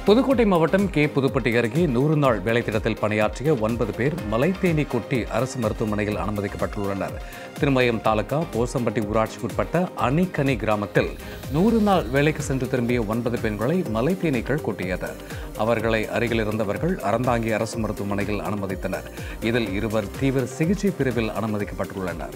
புதுக்கோட்டை மாவட்டம் கே புதுப்பட்டி அருகே நூறு நாள் வேலைத்திட்டத்தில் பணியாற்றிய ஒன்பது பேர் மலைத்தேனி கொட்டி அரசு மருத்துவமனையில் அனுமதிக்கப்பட்டுள்ளனர் திருமயம் தாலுகா போசம்பட்டி ஊராட்சிக்குட்பட்ட அணிக்கனி கிராமத்தில் நூறு நாள் வேலைக்கு சென்று திரும்பிய ஒன்பது பெண்களை மலைத்தேனீக்கள் கொட்டியது அவர்களை அருகில் இருந்தவர்கள் அறந்தாங்கி அரசு மருத்துவமனையில் அனுமதித்தனர் இதில் இருவர் தீவிர சிகிச்சை பிரிவில் அனுமதிக்கப்பட்டுள்ளனர்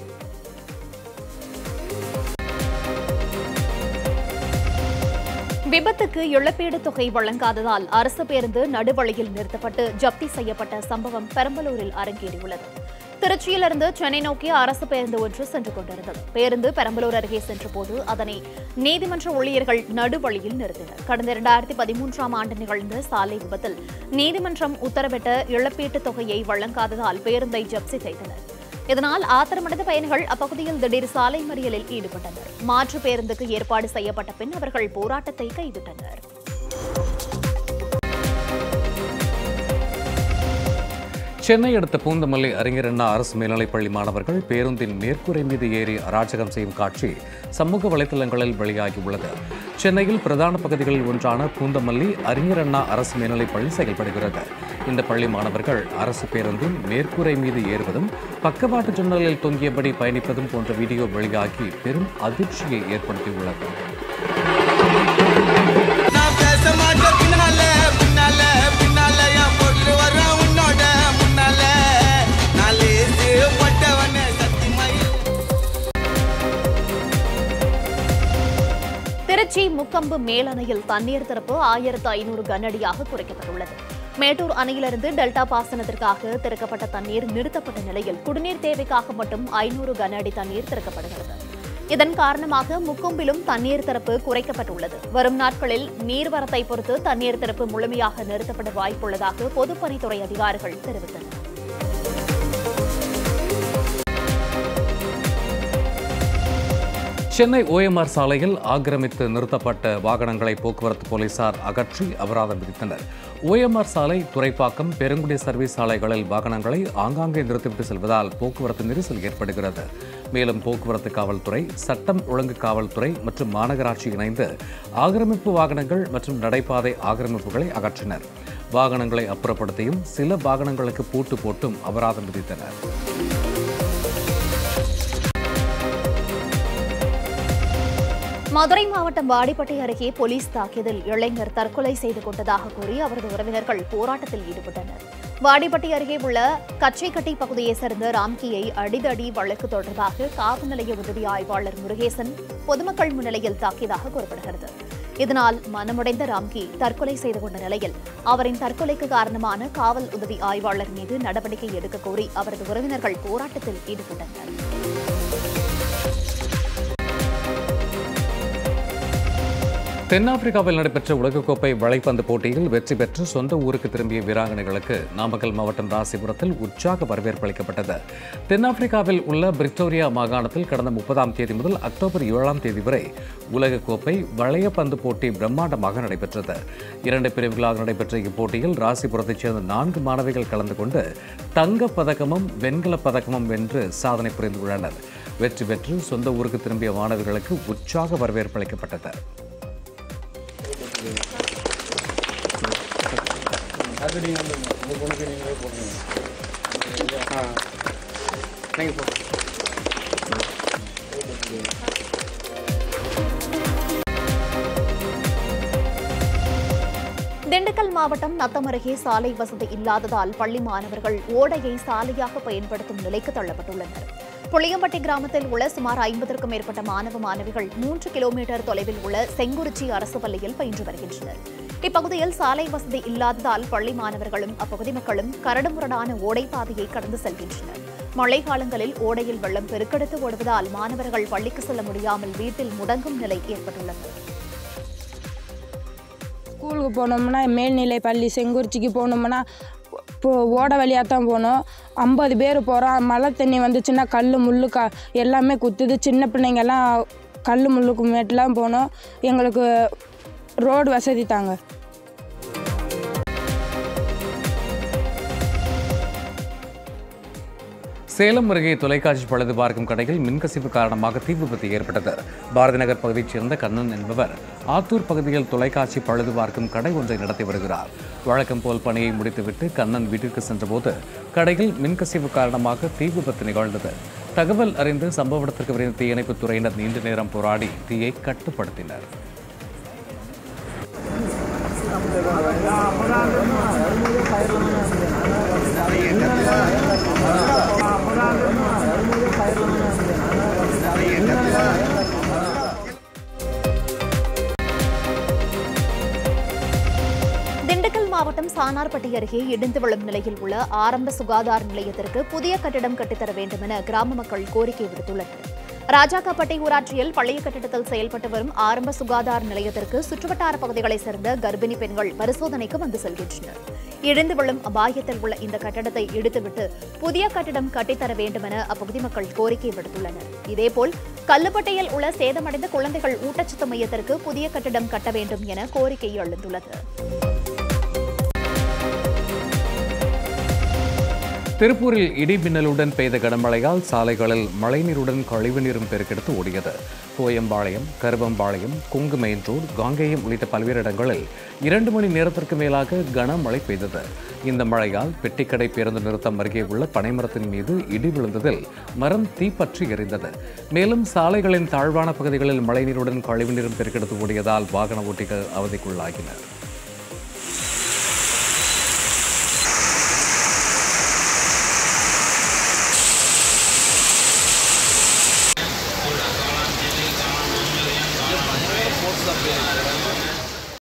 விபத்துக்கு இழப்பீடு தொகை வழங்காததால் அரசு பேருந்து நடுவழியில் நிறுத்தப்பட்டு ஜப்தி செய்யப்பட்ட சம்பவம் பெரம்பலூரில் அரங்கேறியுள்ளது திருச்சியிலிருந்து சென்னை நோக்கி அரசு பேருந்து ஒன்று சென்று கொண்டிருந்தது பேருந்து பெரம்பலூர் அருகே சென்றபோது அதனை நீதிமன்ற ஊழியர்கள் நடுவழியில் நிறுத்தினர் கடந்த இரண்டாயிரத்தி பதிமூன்றாம் ஆண்டு நிகழ்ந்த சாலை விபத்தில் நீதிமன்றம் உத்தரவிட்ட இழப்பீட்டுத் தொகையை வழங்காததால் பேருந்தை ஜப்தி செய்தனர் இதனால் ஆத்திரமடைந்த பயணிகள் அப்பகுதியில் திடீர் சாலை மறியலில் ஈடுபட்டனர் மாற்று பேருந்துக்கு ஏற்பாடு செய்யப்பட்ட பின் அவர்கள் போராட்டத்தை கைவிட்டனர் சென்னை அடுத்த பூந்தமல்லி அறிஞர் அண்ணா அரசு மேல்நிலைப்பள்ளி மாணவர்கள் பேருந்தின் மேற்கூரை மீது ஏறி அராஜகம் செய்யும் காட்சி சமூக வலைதளங்களில் வெளியாகியுள்ளது சென்னையில் பிரதான பகுதிகளில் ஒன்றான பூந்தமல்லி அறிஞர் அண்ணா அரசு மேல்நிலைப்பள்ளி செயல்படுகிறது இந்த பள்ளி மாணவர்கள் அரசு பேருந்தின் மேற்கூரை மீது ஏறுவதும் பக்கவாட்டு ஜன்னலில் தொங்கியபடி பயணிப்பதும் போன்ற வீடியோ வெளியாகி பெரும் அதிர்ச்சியை ஏற்படுத்தியுள்ளது நான் பேச மாட்டேன் பின்னால பின்னால பின்னால என் பொருள் வர உன்னோட முன்னால நான் லேசு பட்டவன சத்தியமாயில் திருச்சி முக்கம்பு மேலணையில் தண்ணீர் திறப்பு ஆயிரத்து ஐநூறு கனஅடியாக குறைக்கப்பட்டுள்ளது மேட்டூர் அணையிலிருந்து டெல்டா பாசனத்திற்காக திறக்கப்பட்ட தண்ணீர் நிறுத்தப்பட்ட நிலையில் குடிநீர் தேவைக்காக மட்டும் ஐநூறு கன அடி தண்ணீர் திறக்கப்படுகிறது இதன் காரணமாக முக்கொம்பிலும் தண்ணீர் திறப்பு குறைக்கப்பட்டுள்ளது வரும் நாட்களில் நீர்வரத்தை பொறுத்து தண்ணீர் திறப்பு முழுமையாக நிறுத்தப்பட வாய்ப்புள்ளதாக பொதுப்பணித்துறை அதிகாரிகள் தெரிவித்தனர் சென்னை ஓஎம்ஆர் சாலையில் ஆக்கிரமித்து நிறுத்தப்பட்ட வாகனங்களை போக்குவரத்து போலீசார் அகற்றி அபராதம் விதித்தனர் ஓஎம்ஆர் சாலை துறைப்பாக்கம் பெருங்குடி சர்வீஸ் சாலைகளில் வாகனங்களை ஆங்காங்கே நிறுத்திவிட்டு செல்வதால் போக்குவரத்து நெரிசல் ஏற்படுகிறது மேலும் போக்குவரத்து காவல்துறை சட்டம் ஒழுங்கு காவல்துறை மற்றும் மாநகராட்சி இணைந்து ஆக்கிரமிப்பு வாகனங்கள் மற்றும் நடைபாதை ஆக்கிரமிப்புகளை அகற்றினர் வாகனங்களை அப்புறப்படுத்தியும் சில வாகனங்களுக்கு பூட்டு போட்டும் அபராதம் விதித்தனர் மதுரை மாவட்டம் வாடிப்பட்டி அருகே போலீஸ் தாக்கியதில் இளைஞர் தற்கொலை செய்து கொண்டதாக கூறி அவரது உறவினர்கள் போராட்டத்தில் ஈடுபட்டனர் வாடிப்பட்டி அருகே உள்ள கச்சைக்கட்டி பகுதியைச் சேர்ந்த ராம்கியை அடிதடி வழக்கு தொடர்பாக காவல் நிலைய உதவி ஆய்வாளர் முருகேசன் பொதுமக்கள் முன்னிலையில் தாக்கியதாக கூறப்படுகிறது இதனால் மனமுடைந்த ராம்கி தற்கொலை செய்து கொண்ட நிலையில் அவரின் தற்கொலைக்கு காரணமான காவல் உதவி ஆய்வாளர் மீது நடவடிக்கை எடுக்க கோரி அவரது உறவினர்கள் போராட்டத்தில் ஈடுபட்டனர் தென்னாப்பிரிக்காவில் நடைபெற்ற உலகக்கோப்பை வலைப்பந்து போட்டியில் வெற்றி பெற்று சொந்த ஊருக்கு திரும்பிய வீராங்கனைகளுக்கு நாமக்கல் மாவட்டம் ராசிபுரத்தில் உற்சாக வரவேற்பு அளிக்கப்பட்டது தென்னாப்பிரிக்காவில் உள்ள பிரிட்டோரியா மாகாணத்தில் கடந்த முப்பதாம் தேதி முதல் அக்டோபர் ஏழாம் தேதி வரை உலகக்கோப்பை வளையப்பந்து போட்டி பிரம்மாண்டமாக நடைபெற்றது இரண்டு பிரிவுகளாக நடைபெற்ற இப்போட்டியில் ராசிபுரத்தைச் சேர்ந்த நான்கு மாணவிகள் கலந்து கொண்டு தங்கப் பதக்கமும் வெண்கலப் பதக்கமும் வென்று சாதனை புரிந்துள்ளனர் வெற்றி பெற்று சொந்த ஊருக்கு திரும்பிய மாணவிகளுக்கு உற்சாக வரவேற்பு அளிக்கப்பட்டது திண்டுக்கல் மாவட்டம் நத்தம் அருகே சாலை வசதி இல்லாததால் பள்ளி மாணவர்கள் ஓடையை சாலையாக பயன்படுத்தும் நிலைக்கு தள்ளப்பட்டுள்ளனர் புளியம்பட்டி கிராமத்தில் உள்ள சுமார் ஐம்பதற்கும் மேற்பட்ட மாணவ மாணவிகள் மூன்று கிலோமீட்டர் தொலைவில் உள்ள செங்குறிச்சி அரசு பள்ளியில் பயின்று வருகின்றனர் இப்பகுதியில் சாலை வசதி இல்லாததால் பள்ளி மாணவர்களும் அப்பகுதி மக்களும் கரடுமுரடான ஓடைப்பாதையை கடந்து செல்கின்றனர் மழை காலங்களில் ஓடையில் வெள்ளம் பெருக்கெடுத்து ஓடுவதால் மாணவர்கள் பள்ளிக்கு செல்ல முடியாமல் வீட்டில் முடங்கும் நிலை ஏற்பட்டுள்ளது ஸ்கூலுக்கு போனோம்னா மேல்நிலை பள்ளி செங்குறிச்சிக்கு போனோம்னா இப்போ ஓட வழியாக தான் போகணும் ஐம்பது பேர் போகிறோம் மழை தண்ணி வந்துச்சுன்னா கல் முள்ளு க எல்லாமே குத்துது சின்ன பிள்ளைங்கெல்லாம் கல் முள்ளுக்கு மேட்டெலாம் போனோம் எங்களுக்கு ரோடு வசதி தாங்க சேலம் அருகே தொலைக்காட்சி பழுது பார்க்கும் கடையில் மின்கசிவு காரணமாக தீ விபத்து ஏற்பட்டது பாரதி நகர் பகுதியைச் சேர்ந்த கண்ணன் என்பவர் ஆத்தூர் பகுதியில் தொலைக்காட்சி பழுது பார்க்கும் கடை ஒன்றை நடத்தி வருகிறார் வழக்கம் போல் பணியை முடித்துவிட்டு கண்ணன் வீட்டிற்கு சென்றபோது கடையில் மின்கசிவு காரணமாக தீ விபத்து நிகழ்ந்தது தகவல் அறிந்து சம்பவ இடத்திற்கு விரைந்த தீயணைப்புத் துறையினர் நீண்ட நேரம் போராடி தீயை கட்டுப்படுத்தினர் திண்டுக்கல் மாவட்டம் சானார்பட்டி அருகே இடிந்து விழும் நிலையில் உள்ள ஆரம்ப சுகாதார நிலையத்திற்கு புதிய கட்டிடம் கட்டித்தர வேண்டும் என கிராம மக்கள் கோரிக்கை விடுத்துள்ளனர் ராஜாக்காப்பட்டை ஊராட்சியில் பழைய கட்டிடத்தில் செயல்பட்டு வரும் ஆரம்ப சுகாதார நிலையத்திற்கு சுற்றுவட்டார பகுதிகளைச் சேர்ந்த கர்ப்பிணி பெண்கள் பரிசோதனைக்கு வந்து செல்கின்றனர் இடிந்து விழும் அபாயத்தில் உள்ள இந்த கட்டடத்தை இடித்துவிட்டு புதிய கட்டிடம் கட்டித்தர வேண்டும் என அப்பகுதி மக்கள் கோரிக்கை விடுத்துள்ளனர் இதேபோல் கல்லுப்பட்டையில் உள்ள சேதமடைந்த குழந்தைகள் ஊட்டச்சத்து மையத்திற்கு புதிய கட்டிடம் கட்ட வேண்டும் என கோரிக்கை எழுந்துள்ளது திருப்பூரில் இடி மின்னலுடன் பெய்த கனமழையால் சாலைகளில் மழைநீருடன் கழிவுநீரும் பெருக்கெடுத்து ஓடியது கோயம்பாளையம் கருவம்பாளையம் கொங்கு மெயின் ரோடு காங்கேயம் உள்ளிட்ட பல்வேறு இடங்களில் இரண்டு மணி நேரத்திற்கு மேலாக கனமழை பெய்தது இந்த மழையால் பெட்டிக்கடை பேருந்து நிறுத்தம் அருகே உள்ள பனைமரத்தின் மீது இடி விழுந்ததில் மரம் தீப்பற்றி எரிந்தது மேலும் சாலைகளின் தாழ்வான பகுதிகளில் மழைநீருடன் கழிவுநீரும் பெருக்கெடுத்து ஓடியதால் வாகன ஓட்டிகள் அவதிக்குள்ளாகினர்